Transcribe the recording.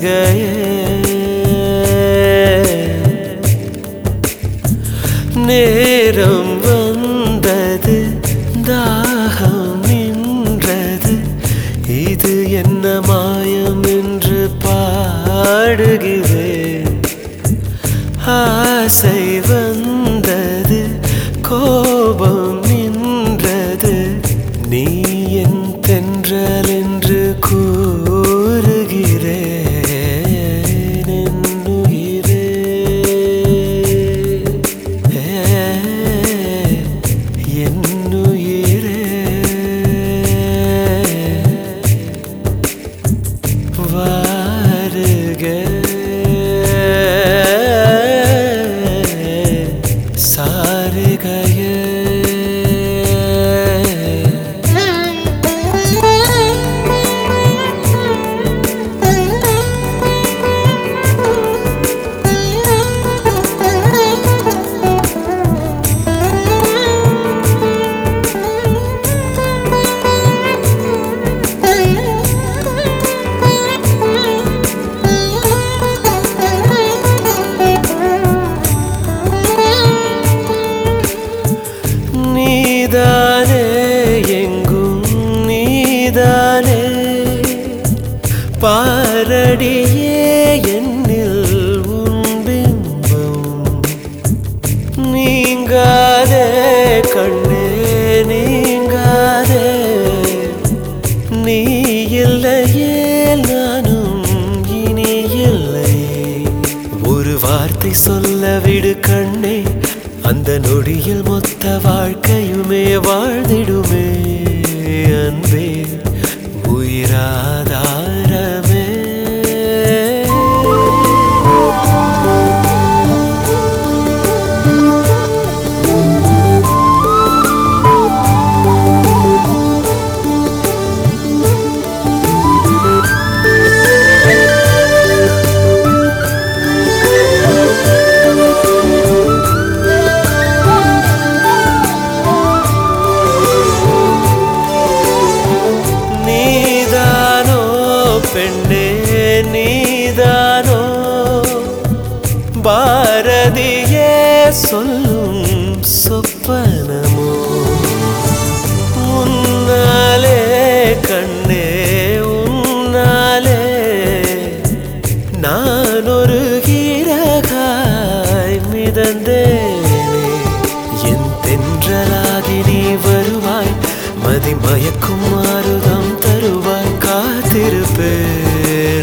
நேரம் வந்தது தாகம் நின்றது இது என்ன மாயம் என்று பாடுகிறேன் ஆசை வந்தது கோபம் நின்றது நீ என் தென்றல் என்று கூறுகிறேன் என் உயிரே. என் உயிரே. வாருக சாருகைய நீதானே எங்கும் நீதானே பாரடியே என்னில் உன் பிம்பம் நீங்காதே கண்ணே நீங்காதே நீ இல்லையே நானும் இனி இல்லை ஒரு வார்த்தை சொல்ல விடு கண்ணே அந்த நொடியில் மொத்த வாழ்க்கையுமே வாழ்ந்திடுமே அன்பே உயிராதாரமே நீதானோ பெண்ணே நீதானோ பாரதியே சொல்லும் சொப்பனமோ உன்னாலே கண்ணே உன்னாலே நான் ஒரு கீரகாய் மிதந்தேனே என் தென்றலாகி நீ வருவாய் மதி மயக்கும் மாறுதம் தருவாய் காத்திருப்பேன்